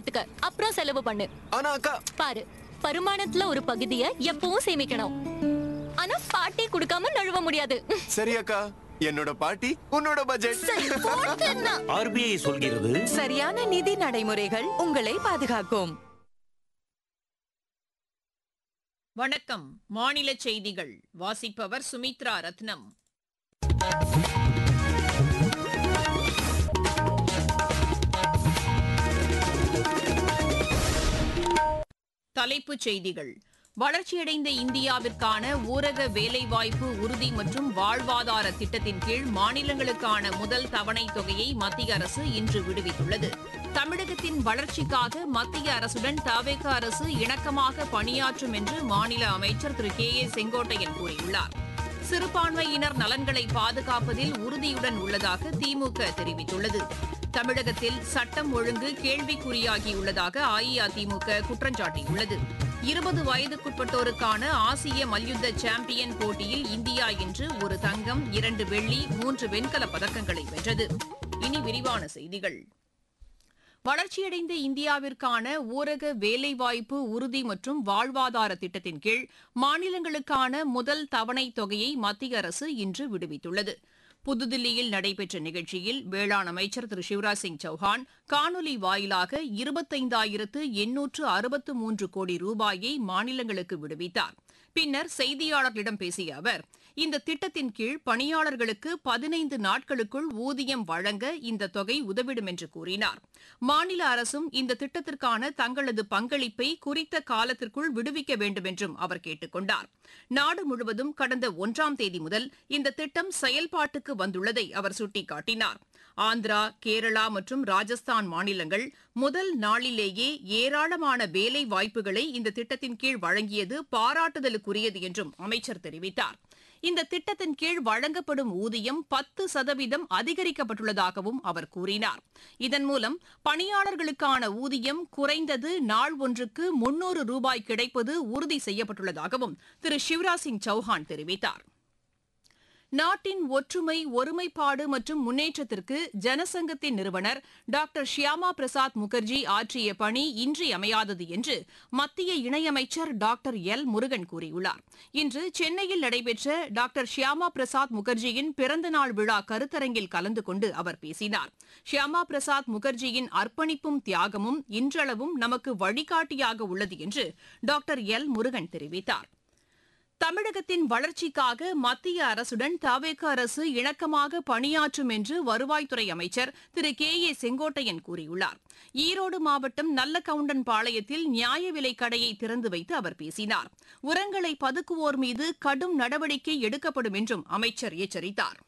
கத்துக்க அப்புறம் செலவு பண்ணு ஆனா அக்கா பாரு வருமானத்துல ஒரு பகுதியை எப்பவும் சேமிக்கணும் ஆனா பாட்டி கொடுக்காம நழுவ முடியாது சரி அக்கா என்னோட பாட்டி உன்னோட பட்ஜெட் சரி, போட்டுன்னா. ஆர்பிஐ சொல்கிறது சரியான நிதி நடைமுறைகள் உங்களை பாதுகாக்கும் வணக்கம் மாநில செய்திகள் வாசிப்பவர் சுமித்ரா ரத்னம் தலைப்புச் செய்திகள் வளர்ச்சியடைந்த இந்தியாவிற்கான ஊரக வேலைவாய்ப்பு உறுதி மற்றும் வாழ்வாதார திட்டத்தின் கீழ் மாநிலங்களுக்கான முதல் தவணைத் தொகையை மத்திய அரசு இன்று விடுவித்துள்ளது தமிழகத்தின் வளர்ச்சிக்காக மத்திய அரசுடன் தவேக அரசு இணக்கமாக பணியாற்றும் என்று மாநில அமைச்சர் திரு கே ஏ செங்கோட்டையன் கூறியுள்ளார் சிறுபான்மையினர் நலன்களை பாதுகாப்பதில் உறுதியுடன் உள்ளதாக திமுக தெரிவித்துள்ளது தமிழகத்தில் சட்டம் ஒழுங்கு கேள்விக்குறியாகியுள்ளதாக அஇஅதிமுக குற்றம் சாட்டியுள்ளது இருபது வயதுக்குட்பட்டோருக்கான ஆசிய மல்யுத்த சாம்பியன் போட்டியில் இந்தியா இன்று ஒரு தங்கம் இரண்டு வெள்ளி மூன்று வெண்கலப் பதக்கங்களை வென்றது இனி விரிவான செய்திகள் வளர்ச்சியடைந்த இந்தியாவிற்கான ஊரக வேலைவாய்ப்பு உறுதி மற்றும் வாழ்வாதார திட்டத்தின் கீழ் மாநிலங்களுக்கான முதல் தவணைத் தொகையை மத்திய அரசு இன்று விடுவித்துள்ளது புதுதில்லியில் நடைபெற்ற நிகழ்ச்சியில் வேளாண் அமைச்சர் திரு சிவராஜ் சிங் சௌஹான் காணொலி வாயிலாக இருபத்தைந்தாயிரத்து எண்ணூற்று அறுபத்து மூன்று கோடி ரூபாயை மாநிலங்களுக்கு விடுவித்தார் பின்னர் செய்தியாளர்களிடம் பேசிய அவர் இந்த திட்டத்தின் கீழ் பணியாளர்களுக்கு பதினைந்து நாட்களுக்குள் ஊதியம் வழங்க இந்த தொகை உதவிடும் என்று கூறினார் மாநில அரசும் இந்த திட்டத்திற்கான தங்களது பங்களிப்பை குறித்த காலத்திற்குள் விடுவிக்க வேண்டும் என்றும் அவர் கேட்டுக் கொண்டார் நாடு முழுவதும் கடந்த ஒன்றாம் தேதி முதல் இந்த திட்டம் செயல்பாட்டுக்கு வந்துள்ளதை அவர் சுட்டிக்காட்டினார் ஆந்திரா கேரளா மற்றும் ராஜஸ்தான் மாநிலங்கள் முதல் நாளிலேயே ஏராளமான வேலை வாய்ப்புகளை இந்த திட்டத்தின் கீழ் வழங்கியது பாராட்டுதலுக்குரியது என்றும் அமைச்சர் தெரிவித்தார் இந்த திட்டத்தின் கீழ் வழங்கப்படும் ஊதியம் பத்து சதவீதம் அதிகரிக்கப்பட்டுள்ளதாகவும் அவர் கூறினார் இதன் மூலம் பணியாளர்களுக்கான ஊதியம் குறைந்தது நாள் ஒன்றுக்கு முன்னூறு ரூபாய் கிடைப்பது உறுதி செய்யப்பட்டுள்ளதாகவும் திரு சிவராஜ் சிங் சௌஹான் தெரிவித்தார் நாட்டின் ஒற்றுமை ஒருமைப்பாடு மற்றும் முன்னேற்றத்திற்கு ஜனசங்கத்தின் நிறுவனர் டாக்டர் ஷியாமா பிரசாத் முகர்ஜி ஆற்றிய பணி இன்றியமையாதது என்று மத்திய இணையமைச்சர் டாக்டர் எல் முருகன் கூறியுள்ளார் இன்று சென்னையில் நடைபெற்ற டாக்டர் ஷியாமா பிரசாத் முகர்ஜியின் பிறந்தநாள் விழா கருத்தரங்கில் கலந்து கொண்டு அவர் பேசினார் ஷியாமா பிரசாத் முகர்ஜியின் அர்ப்பணிப்பும் தியாகமும் இன்றளவும் நமக்கு வழிகாட்டியாக உள்ளது என்று டாக்டர் எல் முருகன் தெரிவித்தார் தமிழகத்தின் வளர்ச்சிக்காக மத்திய அரசுடன் தவேக அரசு இணக்கமாக பணியாற்றும் என்று வருவாய்த்துறை அமைச்சர் திரு கே ஏ செங்கோட்டையன் கூறியுள்ளார் ஈரோடு மாவட்டம் நல்லகவுண்டன் பாளையத்தில் நியாய விலைக் கடையை திறந்து வைத்து அவர் பேசினார் உரங்களை பதுக்குவோர் மீது கடும் நடவடிக்கை எடுக்கப்படும் என்றும் அமைச்சர் எச்சரித்தார்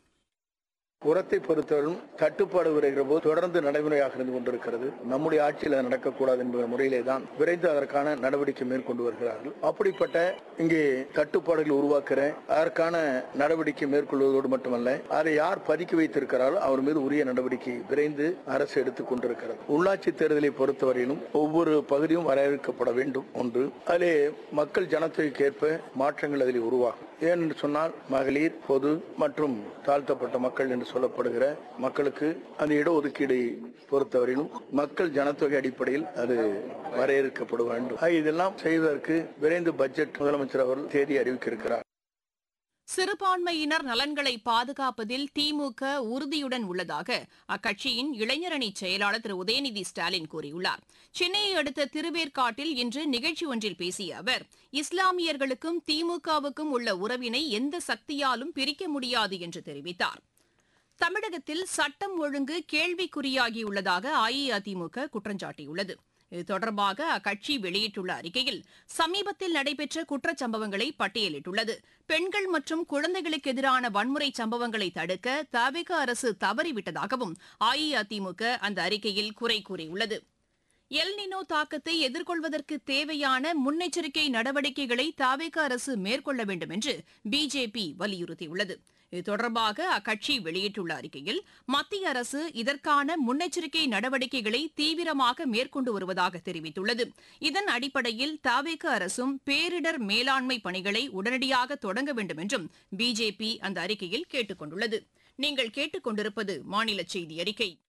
உரத்தை பொறுத்தவரையும் தட்டுப்பாடு வருகிற போது தொடர்ந்து நடைமுறையாக இருந்து கொண்டிருக்கிறது நம்முடைய ஆட்சியில் அது நடக்கக்கூடாது என்கிற முறையிலே தான் விரைந்து அதற்கான நடவடிக்கை மேற்கொண்டு வருகிறார்கள் அப்படிப்பட்ட இங்கே தட்டுப்பாடுகள் உருவாக்குற அதற்கான நடவடிக்கை மேற்கொள்வதோடு மட்டுமல்ல அதை யார் பதுக்கி வைத்திருக்கிறாரோ அவர் மீது உரிய நடவடிக்கை விரைந்து அரசு எடுத்துக் கொண்டிருக்கிறது உள்ளாட்சி தேர்தலை பொறுத்தவரையிலும் ஒவ்வொரு பகுதியும் வரையறுக்கப்பட வேண்டும் ஒன்று அதிலே மக்கள் ஜனத்தொகைக்கு ஏற்ப மாற்றங்கள் அதில் உருவாகும் ஏனென்று சொன்னால் மகளிர் பொது மற்றும் தாழ்த்தப்பட்ட மக்கள் என்று சொல்லப்படுகிற மக்களுக்கு அந்த இடஒதுக்கீடை பொறுத்தவரையிலும் மக்கள் ஜனத்தொகை அடிப்படையில் அது வரையறுக்கப்பட வேண்டும் ஆக இதெல்லாம் செய்வதற்கு விரைந்து பட்ஜெட் முதலமைச்சர் அவர்கள் தேதி அறிவிக்க இருக்கிறார் சிறுபான்மையினர் நலன்களை பாதுகாப்பதில் திமுக உறுதியுடன் உள்ளதாக அக்கட்சியின் இளைஞரணி செயலாளர் திரு உதயநிதி ஸ்டாலின் கூறியுள்ளார் சென்னையை அடுத்த திருவேற்காட்டில் இன்று நிகழ்ச்சி ஒன்றில் பேசிய அவர் இஸ்லாமியர்களுக்கும் திமுகவுக்கும் உள்ள உறவினை எந்த சக்தியாலும் பிரிக்க முடியாது என்று தெரிவித்தார் தமிழகத்தில் சட்டம் ஒழுங்கு கேள்விக்குறியாகியுள்ளதாக அஇஅதிமுக குற்றம் சாட்டியுள்ளது இது தொடர்பாக அக்கட்சி வெளியிட்டுள்ள அறிக்கையில் சமீபத்தில் நடைபெற்ற குற்றச்சம்பவங்களை பட்டியலிட்டுள்ளது பெண்கள் மற்றும் குழந்தைகளுக்கு எதிரான வன்முறை சம்பவங்களை தடுக்க தவிக அரசு தவறிவிட்டதாகவும் அஇஅதிமுக அந்த அறிக்கையில் குறை கூறியுள்ளது எல்னினோ தாக்கத்தை எதிர்கொள்வதற்கு தேவையான முன்னெச்சரிக்கை நடவடிக்கைகளை தாவேக அரசு மேற்கொள்ள வேண்டும் என்று பிஜேபி வலியுறுத்தியுள்ளது இது தொடர்பாக அக்கட்சி வெளியிட்டுள்ள அறிக்கையில் மத்திய அரசு இதற்கான முன்னெச்சரிக்கை நடவடிக்கைகளை தீவிரமாக மேற்கொண்டு வருவதாக தெரிவித்துள்ளது இதன் அடிப்படையில் தாவேக அரசும் பேரிடர் மேலாண்மை பணிகளை உடனடியாக தொடங்க வேண்டும் என்றும் பிஜேபி அந்த அறிக்கையில் கேட்டுக் கொண்டுள்ளது நீங்கள் கேட்டுக்கொண்டிருப்பது மாநில செய்தி அறிக்கை